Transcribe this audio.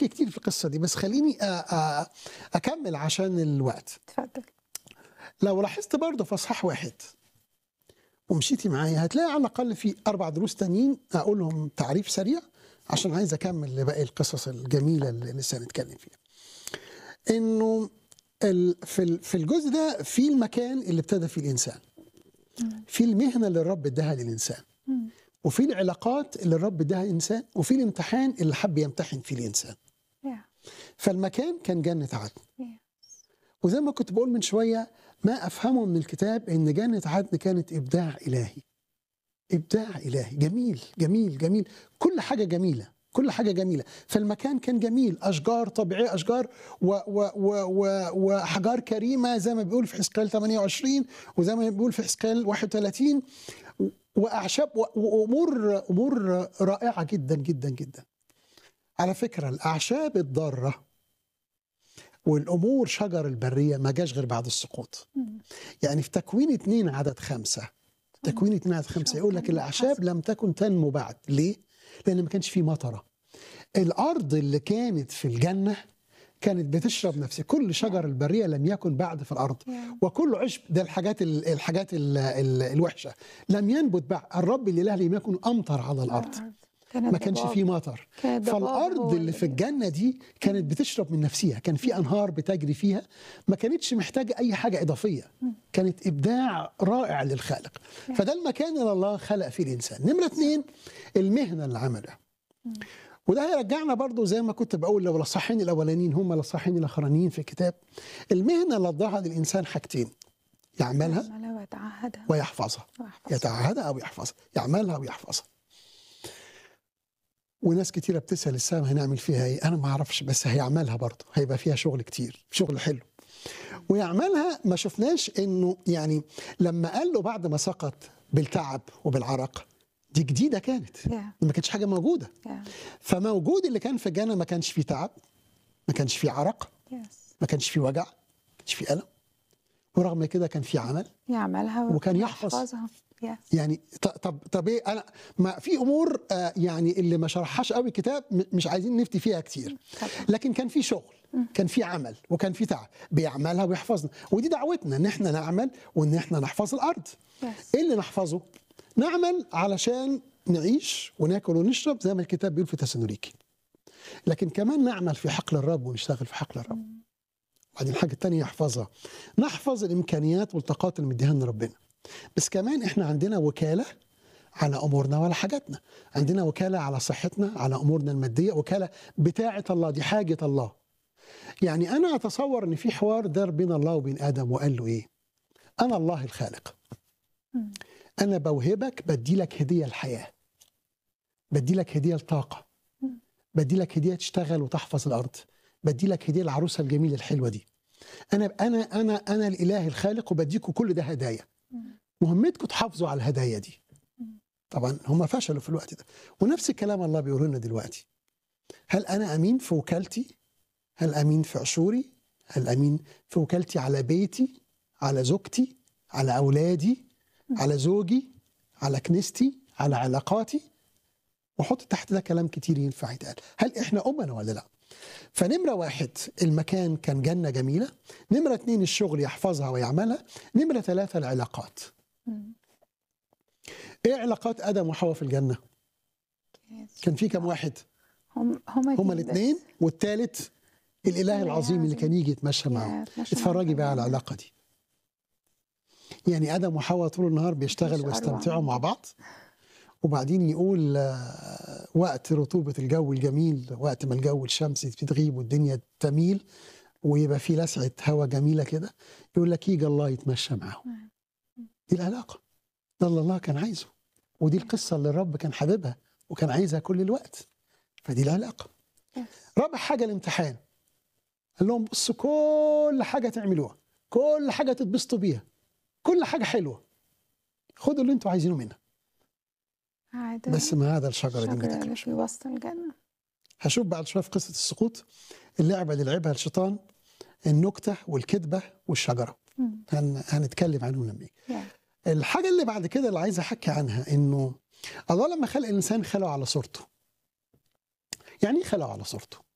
احكي كتير في القصه دي بس خليني أ- أ- اكمل عشان الوقت اتفضل لو لاحظت برضه في اصحاح واحد ومشيتي معايا هتلاقي على الاقل في اربع دروس تانيين اقولهم تعريف سريع عشان عايز اكمل لباقي القصص الجميله اللي لسه هنتكلم فيها. انه ال- في ال- في الجزء ده في المكان اللي ابتدى فيه الانسان. في المهنه اللي الرب اداها للانسان. مم. وفي العلاقات اللي الرب اداها للانسان وفي الامتحان اللي حب يمتحن فيه الانسان. يا فالمكان كان جنه عدن. يا وزي ما كنت بقول من شوية ما أفهمه من الكتاب إن جنة عدن كانت إبداع إلهي إبداع إلهي جميل جميل جميل كل حاجة جميلة كل حاجة جميلة فالمكان كان جميل أشجار طبيعية أشجار و و و و وأحجار كريمة زي ما بيقول في حزقيال 28 وزي ما بيقول في حزقيال 31 وأعشاب و- وأمور أمور رائعة جدا جدا جدا على فكرة الأعشاب الضارة والامور شجر البريه ما جاش غير بعد السقوط مم. يعني في تكوين اتنين عدد خمسة تكوين اتنين عدد خمسة يقول لك الاعشاب لم تكن تنمو بعد ليه لان ما كانش فيه مطره الارض اللي كانت في الجنه كانت بتشرب نفسها كل شجر البريه لم يكن بعد في الارض يا وكل عشب ده الحاجات ال- الحاجات ال- ال- الوحشه لم ينبت بعد الرب الاله لم يكن امطر على الارض كانت ما كانش ضباب. فيه مطر كانت ضباب فالارض هو اللي في الجنه دي كانت بتشرب من نفسها كان في انهار بتجري فيها ما كانتش محتاجه اي حاجه اضافيه كانت ابداع رائع للخالق فده المكان اللي الله خلق فيه الانسان نمره اثنين المهنه اللي عملها وده هيرجعنا برضو زي ما كنت بقول لو الاصحين الاولانيين هم الاصحين الاخرانيين في الكتاب المهنه اللي ضاعها للانسان حاجتين يعملها يعملها ويتعهدها ويحفظها ويحفظها. يتعهدها او يحفظها يعملها ويحفظها وناس كتيره بتسال السنه هنعمل فيها ايه انا ما اعرفش بس هيعملها برضه هيبقى فيها شغل كتير شغل حلو ويعملها ما شفناش انه يعني لما قال له بعد ما سقط بالتعب وبالعرق دي جديده كانت يا ما كانتش حاجه موجوده يا فموجود اللي كان في الجنه ما كانش فيه تعب ما كانش فيه عرق يس ما كانش فيه وجع ما كانش فيه الم ورغم كده كان فيه عمل يعملها وكان يحفظ. ويحفظها يس يعني ط- طب طب ايه انا ما في امور آه يعني اللي ما شرحهاش قوي الكتاب م- مش عايزين نفتي فيها كتير طبعا لكن كان في شغل كان في عمل وكان في تعب بيعملها ويحفظنا ودي دعوتنا ان احنا نعمل وان احنا نحفظ الارض يس ايه اللي نحفظه نعمل علشان نعيش وناكل ونشرب زي ما الكتاب بيقول في تسالونيكي لكن كمان نعمل في حقل الرب ونشتغل في حقل الرب وبعدين الحاجه الثانيه نحفظها نحفظ الامكانيات والطاقات اللي مديها لنا ربنا بس كمان احنا عندنا وكاله على امورنا وعلى حاجاتنا عندنا وكاله على صحتنا على امورنا الماديه وكاله بتاعه الله دي حاجه الله يعني انا اتصور ان في حوار دار بين الله وبين ادم وقال له ايه انا الله الخالق مم. انا بوهبك بدي لك هديه الحياه بدي لك هديه الطاقه مم. بدي لك هديه تشتغل وتحفظ الارض بدي لك هديه العروسه الجميله الحلوه دي انا انا انا انا الاله الخالق وبديكوا كل ده هدايا مم. مهمتكم تحافظوا على الهدايا دي مم. طبعا هم فشلوا في الوقت ده ونفس الكلام الله بيقول لنا دلوقتي هل انا امين في وكالتي هل امين في عشوري هل امين في وكالتي على بيتي على زوجتي على اولادي على زوجي على كنيستي على علاقاتي وحط تحت ده كلام كتير ينفع يتقال هل احنا امنا ولا لا فنمرة واحد المكان كان جنة جميلة نمرة اتنين الشغل يحفظها ويعملها نمرة ثلاثة العلاقات مم. ايه علاقات ادم وحواء في الجنه يس. كان في كم واحد هم هما هما بس. الاثنين والثالث الاله الإله العظيم اللي العظيم. كان يجي يتمشى يا، معاهم اتمشى اتفرجي معاهم بقى على في العلاقه دي يعني ادم وحواء طول النهار بيشتغلوا مفيش أروع ويستمتعوا من مع كده. بعض وبعدين يقول آه، وقت رطوبه الجو الجميل وقت ما الجو الشمس بتغيب والدنيا تميل ويبقى في لسعه هواء جميله كده يقول لك يجي الله يتمشى معاهم دي العلاقه ده اللي الله كان عايزه ودي القصه اللي الرب كان حاببها وكان عايزها كل الوقت فدي العلاقه يس. رابع حاجه الامتحان قال لهم بصوا كل حاجه تعملوها كل حاجه تتبسطوا بيها كل حاجه حلوه خدوا اللي انتوا عايزينه منها عادة بس ما هذا الشجره دي ما الشجرة اللي تاكلوش في وسط الجنة هشوف بعد شويه في قصه السقوط اللعبه اللي لعبها الشيطان النكته والكذبه والشجره مم. هن... هنتكلم عنهم لما يجي يا. الحاجه اللي بعد كده اللي عايز احكي عنها انه الله لما خلق الانسان خلقه على صورته يعني ايه خلقه على صورته